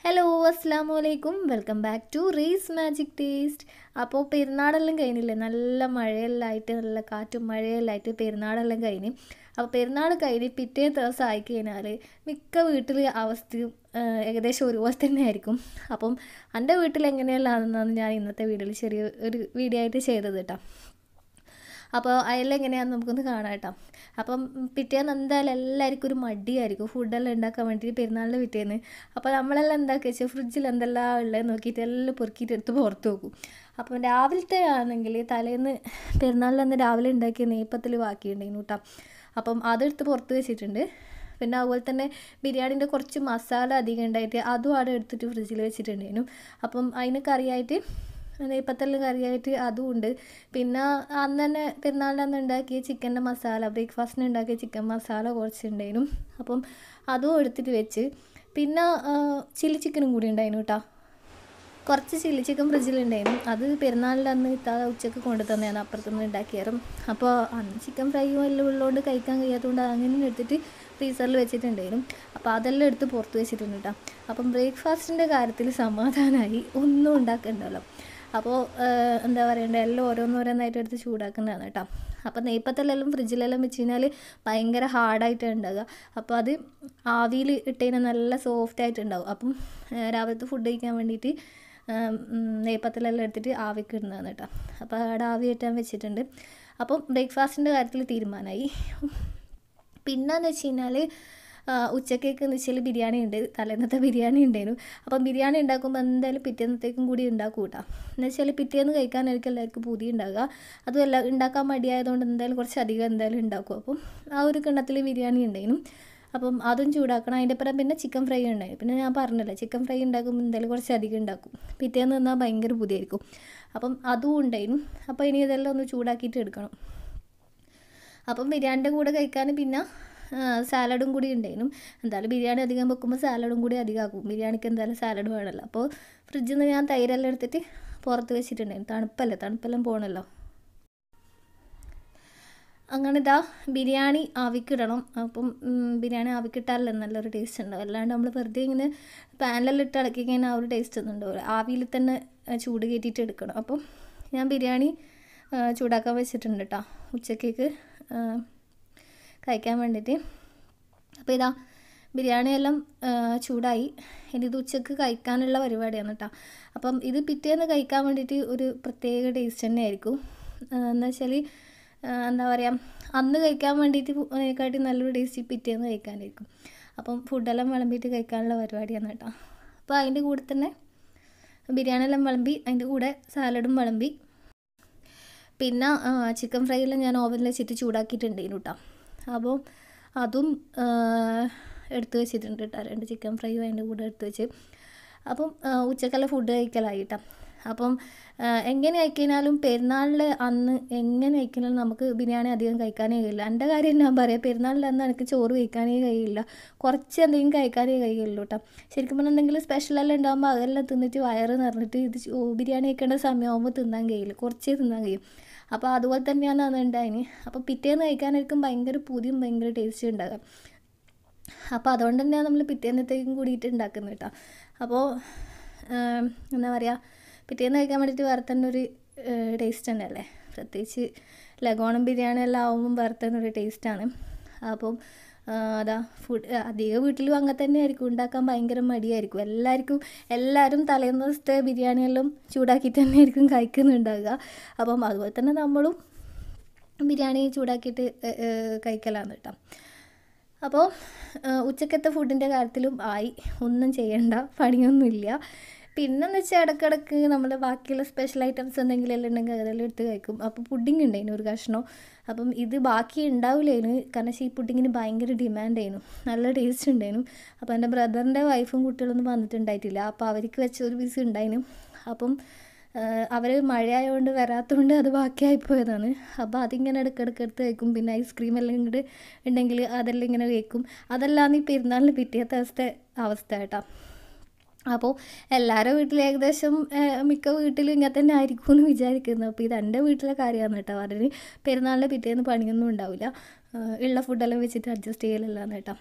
hello അസ്സാം വലൈക്കും welcome back to Rees magic taste അപ്പോൾ പെരുന്നാളെല്ലാം കഴിഞ്ഞില്ലേ നല്ല മഴയെല്ലാം ആയിട്ട് നല്ല കാറ്റും മഴയെല്ലാം ആയിട്ട് പെരുന്നാളെല്ലാം കഴിഞ്ഞ് അപ്പോൾ പെരുന്നാൾ കഴിഞ്ഞ് പിറ്റേ ദിവസം ആയി കഴിഞ്ഞാൽ മിക്ക വീട്ടിൽ അവസ്ഥയും ആ, ഏകദേശം ഒരുപോലെ തന്നെ ആയിരിക്കും അപ്പം എൻ്റെ വീട്ടിൽ എങ്ങനെയല്ലാന്നാണ് ഞാൻ ഇന്നത്തെ വീഡിയോയിൽ ചെറിയ ഒരു വീഡിയോ ആയിട്ട് ചെയ്തത് കേട്ടോ അപ്പോൾ അതിലെങ്ങനെയാണെന്ന് നമുക്കൊന്ന് കാണാം കേട്ടോ അപ്പം പിറ്റേന്ന് എന്തായാലും എല്ലാവർക്കും ഒരു മടിയായിരിക്കും ഫുഡെല്ലാം ഉണ്ടാക്കാൻ വേണ്ടിയിട്ട് പെരുന്നാളിൻ്റെ പിറ്റേന്ന് അപ്പോൾ നമ്മളെല്ലാം എന്താക്കി വെച്ചാൽ ഫ്രിഡ്ജിൽ എന്തെല്ലാം ഉള്ളത് നോക്കിയിട്ട് എല്ലാം പൊറുക്കിയിട്ട് എടുത്ത് പുറത്ത് വെക്കും അപ്പം രാവിലത്തെ ആണെങ്കിൽ തലേന്ന് പെരുന്നാളിലന്ന് രാവിലെ ഉണ്ടാക്കിയ നെയ്പ്പത്തിൽ ബാക്കിയുണ്ടായിരുന്നു കേട്ടോ അപ്പം അതെടുത്ത് പുറത്ത് വെച്ചിട്ടുണ്ട് പിന്നെ അതുപോലെ തന്നെ ബിരിയാണീൻ്റെ കുറച്ച് മസാല അധികം ഉണ്ടായിട്ട് അതും അവിടെ എടുത്തിട്ട് ഫ്രിഡ്ജിൽ വെച്ചിട്ടുണ്ടായിരുന്നു അപ്പം അതിന് കറിയായിട്ട് നെയ്പ്പത്തെല്ലാം കറിയായിട്ട് അതും ഉണ്ട് പിന്നെ അന്ന് തന്നെ പെരുന്നാളിൻ്റെ അന്ന് ഉണ്ടാക്കിയ ചിക്കൻ്റെ മസാല ബ്രേക്ക്ഫാസ്റ്റിന് ഉണ്ടാക്കിയ ചിക്കൻ മസാല കുറച്ചുണ്ടായിരുന്നു അപ്പം അതും എടുത്തിട്ട് വെച്ച് പിന്നെ ചില്ലി ചിക്കനും കൂടി ഉണ്ടായിരുന്നു കേട്ടോ കുറച്ച് ചില്ലി ചിക്കൻ ഫ്രിഡ്ജിലുണ്ടായിരുന്നു അത് പെരുന്നാളിൻ്റെ അന്ന് ഇത്താ ഉച്ചക്ക് കൊണ്ടു തന്നെയാണ് അപ്പുറത്തുനിന്ന് ഉണ്ടാക്കിയാറും അപ്പോൾ അന്ന് ചിക്കൻ ഫ്രൈയും എല്ലാം ഉള്ളതുകൊണ്ട് കഴിക്കാൻ കഴിയാത്തതുകൊണ്ട് അങ്ങനെ എടുത്തിട്ട് ഫ്രീസറിൽ വെച്ചിട്ടുണ്ടായിരുന്നു അപ്പോൾ അതെല്ലാം എടുത്ത് പുറത്ത് വെച്ചിട്ടുണ്ട് കേട്ടോ അപ്പം ബ്രേക്ക്ഫാസ്റ്റിൻ്റെ കാര്യത്തിൽ സമാധാനമായി ഒന്നും ഉണ്ടാക്കണ്ടല്ലോ അപ്പോൾ എന്താ പറയണ്ടേ എല്ലാം ഓരോന്നോരോന്നായിട്ട് എടുത്ത് ചൂടാക്കുന്നതാണ് കേട്ടോ അപ്പോൾ നെയ്പ്പത്തെല്ലാം ഫ്രിഡ്ജിലെല്ലാം വെച്ച് കഴിഞ്ഞാൽ ഭയങ്കര ഹാർഡായിട്ടാണ് ഉണ്ടാകുക അപ്പോൾ അത് ആവിയിൽ ഇട്ട് കഴിഞ്ഞാൽ നല്ല സോഫ്റ്റ് ആയിട്ടുണ്ടാവും അപ്പം ഏഹ് രാവിലത്തെ ഫുഡ് കഴിക്കാൻ വേണ്ടിയിട്ട് നെയ്പ്പത്തിലെല്ലാം എടുത്തിട്ട് ആവിക്ക് ഇടുന്നതാണ് കേട്ടോ അപ്പോൾ അവിടെ ആവി കയറ്റാൻ വെച്ചിട്ടുണ്ട് അപ്പം ബ്രേക്ക്ഫാസ്റ്റിൻ്റെ കാര്യത്തിൽ തീരുമാനമായി പിന്നെന്ന് വെച്ച് കഴിഞ്ഞാൽ ഉച്ചക്കേക്ക് എന്ന് വെച്ചാൽ ബിരിയാണി ഉണ്ട് തലേന്നത്തെ ബിരിയാണി ഉണ്ടായിരുന്നു അപ്പം ബിരിയാണി ഉണ്ടാക്കുമ്പോൾ എന്തായാലും പിറ്റേന്നത്തേക്കും കൂടി ഉണ്ടാക്കും കേട്ടോ എന്ന് വെച്ചാൽ പിറ്റേന്ന് കഴിക്കാനായിരിക്കും എല്ലാവർക്കും പൂതി ഉണ്ടാകുക അതുമല്ല ഉണ്ടാക്കാൻ മടിയായതുകൊണ്ട് എന്തായാലും കുറച്ച് അധികം എന്തായാലും ഉണ്ടാക്കും അപ്പം ആ ഒരു കിണ്ണത്തിൽ ബിരിയാണി ഉണ്ടായിരുന്നു അപ്പം അതും ചൂടാക്കണം അതിൻ്റെ പുറം പിന്നെ ചിക്കൻ ഫ്രൈ ഉണ്ടായി പിന്നെ ഞാൻ പറഞ്ഞല്ലോ ചിക്കൻ ഫ്രൈ ഉണ്ടാക്കുമ്പോൾ എന്തായാലും കുറച്ച് അധികം ഉണ്ടാക്കും പിറ്റേന്ന് നിന്നാൽ ഭയങ്കര പുതിയായിരിക്കും അപ്പം അതും ഉണ്ടായിരുന്നു അപ്പോൾ ഇനി ഇതെല്ലാം ഒന്ന് ചൂടാക്കിയിട്ട് എടുക്കണം അപ്പം ബിരിയാണിൻ്റെ കൂടെ കഴിക്കാൻ പിന്നെ സാലഡും കൂടി ഉണ്ടായിരുന്നു എന്തായാലും ബിരിയാണി അധികം വെക്കുമ്പോൾ സാലഡും കൂടി അധികം ആക്കും ബിരിയാണിക്ക് എന്തായാലും സാലഡ് വേണമല്ലോ അപ്പോൾ ഫ്രിഡ്ജിൽ നിന്ന് ഞാൻ തൈരെല്ലാം എടുത്തിട്ട് പുറത്ത് വെച്ചിട്ടുണ്ടായിരുന്നു തണുപ്പല്ലേ തണുപ്പെല്ലാം പോകണമല്ലോ അങ്ങനെ ഇതാ ബിരിയാണി ആവിക്കിടണം അപ്പം ഉം, ബിരിയാണി ആവിക്കിട്ടാലല്ലേ നല്ലൊരു ടേസ്റ്റ് ഉണ്ടാവും അല്ലാണ്ട് നമ്മൾ വെറുതെ ഇങ്ങനെ പാനിലെല്ലാം ഇട്ട് ഇളക്കി കഴിഞ്ഞാൽ ആ ഒരു ടേസ്റ്റ് ഒന്നും ഉണ്ടാവില്ല ആവിയിൽ തന്നെ ആ, ചൂട് കയറ്റിയിട്ട് എടുക്കണം അപ്പം ഞാൻ ബിരിയാണി ആ, ചൂടാക്കാൻ വെച്ചിട്ടുണ്ട് കേട്ടോ ഉച്ചക്കേക്ക് ആ, കഴിക്കാൻ വേണ്ടിയിട്ട് അപ്പോൾ ഇതാ ബിരിയാണിയെല്ലാം ആ, ചൂടായി ഇനി ഇത് ഉച്ചക്ക് കഴിക്കാനുള്ള പരിപാടിയാണ് കേട്ടോ അപ്പം ഇത് പിറ്റേന്ന് കഴിക്കാൻ വേണ്ടിയിട്ട് ഒരു പ്രത്യേക ടേസ്റ്റ് തന്നെ ആയിരിക്കും എന്ന് വെച്ചാൽ എന്താ പറയുക അന്ന് കഴിക്കാൻ വേണ്ടിയിട്ട് അതിനെക്കാട്ടി നല്ലൊരു ടേസ്റ്റ് പിറ്റേന്ന് കഴിക്കാനായിരിക്കും അപ്പം ഫുഡെല്ലാം വിളമ്പിയിട്ട് കഴിക്കാനുള്ള പരിപാടിയാണ് കേട്ടോ അപ്പോൾ അതിൻ്റെ കൂടെ തന്നെ ബിരിയാണി എല്ലാം വിളമ്പി അതിൻ്റെ കൂടെ സാലഡും വിളമ്പി പിന്നെ ചിക്കൻ ഫ്രൈയെല്ലാം ഞാൻ ഓവനിൽ വെച്ചിട്ട് ചൂടാക്കിയിട്ടുണ്ടായിരുന്നു കേട്ടോ അപ്പോൾ അതും ആ, എടുത്ത് വെച്ചിട്ടുണ്ട് കേട്ടോ രണ്ട് ചിക്കൻ ഫ്രൈയും അതിൻ്റെ കൂടെ എടുത്ത് വെച്ച് അപ്പം ആ, ഉച്ചക്കെല്ലാം ഫുഡ് കഴിക്കലായി കേട്ടോ അപ്പം ആ, എങ്ങനെ കഴിക്കഴിഞ്ഞാലും പെരുന്നാളിൽ അന്ന് എങ്ങനെ കഴിക്കണമെങ്കിലും നമുക്ക് ബിരിയാണി അധികം കഴിക്കാനേ കഴിയില്ല എൻ്റെ കാര്യം ഞാൻ പറയാം പെരുന്നാളിൽ അന്ന് എനിക്ക് ചോറ് കഴിക്കാനേ കഴിയില്ല കുറച്ച് എന്തെങ്കിലും കഴിക്കാനേ കഴിയുള്ളൂ കേട്ടോ ശരിക്കും പറഞ്ഞാൽ എന്തെങ്കിലും സ്പെഷ്യലെല്ലാം ഉണ്ടാകുമ്പോൾ അതെല്ലാം തിന്നിട്ട് വയറ് നിറഞ്ഞിട്ട് ഇത് ചോ- ബിരിയാണി കഴിക്കേണ്ട സമയമാകുമ്പോൾ തിന്നാൻ കഴിയില്ല കുറച്ചേ തിന്നാൻ കഴിയും അപ്പോൾ അതുപോലെ തന്നെയാണ് അന്ന് ഉണ്ടായിന് അപ്പോൾ പിറ്റേന്ന് കഴിക്കാനായിരിക്കും ഭയങ്കര പൂതിയും ഭയങ്കര ടേസ്റ്റ് ഉണ്ടാകുക അപ്പോൾ അതുകൊണ്ട് തന്നെയാണ് നമ്മൾ പിറ്റേന്നത്തേക്കും കൂടിയിട്ട് ഉണ്ടാക്കുന്നത് കേട്ടോ അപ്പോൾ ആം, എന്താ പറയുക പിറ്റേന്ന് കഴിക്കാൻ വേണ്ടിയിട്ട് വേറെ തന്നെ ഒരു ടേസ്റ്റ് തന്നെയല്ലേ പ്രത്യേകിച്ച് ലഗോണം ബിരിയാണി എല്ലാം ആവുമ്പം വേറെ തന്നെ ഒരു ടേസ്റ്റാണ് അപ്പം ആ, അതാ ഫുഡ് അധികം വീട്ടിലും അങ്ങനെ തന്നെ ആയിരിക്കും ഉണ്ടാക്കാൻ ഭയങ്കര മടിയായിരിക്കും എല്ലാവർക്കും എല്ലാവരും തലേന്ന് ദിവസത്തെ ബിരിയാണിയെല്ലാം ചൂടാക്കിയിട്ട് തന്നെ ആയിരിക്കും കഴിക്കുന്നുണ്ടാകുക അപ്പം അതുപോലെ തന്നെ നമ്മളും ബിരിയാണി ചൂടാക്കിയിട്ട് ഏ, ഏ, കഴിക്കലാണ് കേട്ടോ അപ്പോൾ ഉച്ചക്കത്തെ ഫുഡിൻ്റെ കാര്യത്തിലും ആയി ഒന്നും ചെയ്യണ്ട പണിയൊന്നുമില്ല പിന്നെന്ന് വെച്ചാൽ ഇടക്കിടക്ക് നമ്മൾ ബാക്കിയുള്ള സ്പെഷ്യൽ ഐറ്റംസ് എന്തെങ്കിലും എല്ലാം ഉണ്ടെങ്കിൽ അതെല്ലാം എടുത്ത് കഴിക്കും അപ്പോൾ പുഡിങ് ഉണ്ടായിരുന്നു ഒരു കഷ്ണം അപ്പം ഇത് ബാക്കി ഉണ്ടാവില്ലായിരുന്നു കാരണം ഈ പുഡിങ്ങിന് ഭയങ്കര ഡിമാൻഡ് ആയിരുന്നു നല്ല ടേസ്റ്റ് ഉണ്ടായിരുന്നു അപ്പോൾ എൻ്റെ ബ്രദറിൻ്റെ വൈഫും കുട്ടികളൊന്നും വന്നിട്ടുണ്ടായിട്ടില്ല അപ്പോൾ അവർക്ക് വെച്ച ഒരു പീസ് ഉണ്ടായിരുന്നു അപ്പം അവർ മഴയായതുകൊണ്ട് വരാത്തതുകൊണ്ട് അത് ബാക്കിയായി പോയതാണ് അപ്പോൾ അതിങ്ങനെ ഇടയ്ക്കിടയ്ക്ക് എടുത്ത് കഴിക്കും പിന്നെ ഐസ്ക്രീം എല്ലാം ഇങ്ങോട്ട് ഉണ്ടെങ്കിൽ അതെല്ലാം ഇങ്ങനെ കഴിക്കും അതെല്ലാം ഈ പെരുന്നാളിന് പിറ്റേത്തെ ദിവസത്തെ അവസ്ഥ കേട്ടോ അപ്പോൾ എല്ലാവരുടെ വീട്ടിലും ഏകദേശം ഏഹ്, മിക്ക വീട്ടിലും ഇങ്ങനെ തന്നെ ആയിരിക്കും എന്ന് വിചാരിക്കുന്നു അപ്പോൾ ഇത് എൻ്റെ വീട്ടിലെ കാര്യമാണ് കേട്ടോ അതിന് പെരുന്നാളിൻ്റെ പിറ്റേന്ന് പണിയൊന്നും ഉണ്ടാവില്ല ഏഹ്, ഉള്ള ഫുഡെല്ലാം വെച്ചിട്ട് അഡ്ജസ്റ്റ് ചെയ്യലല്ലാന്ന് കേട്ടോ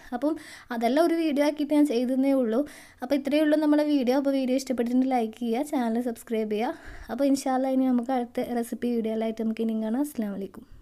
അപ്പം അതെല്ലാം ഒരു വീഡിയോ ആക്കിയിട്ട് ഞാൻ ചെയ്തതേ ഉള്ളൂ അപ്പോൾ ഇത്രയേ ഉള്ളൂ നമ്മുടെ വീഡിയോ അപ്പോൾ വീഡിയോ ഇഷ്ടപ്പെട്ടിട്ടുണ്ടെങ്കിൽ ലൈക്ക് ചെയ്യുക ചാനൽ സബ്സ്ക്രൈബ് ചെയ്യുക അപ്പോൾ ഇൻഷാല്ല ഇനി നമുക്ക് അടുത്ത റെസിപ്പി വീഡിയോയിലായിട്ട് നമുക്ക് ഇനി കാണാം അസ്സാം വലൈക്കും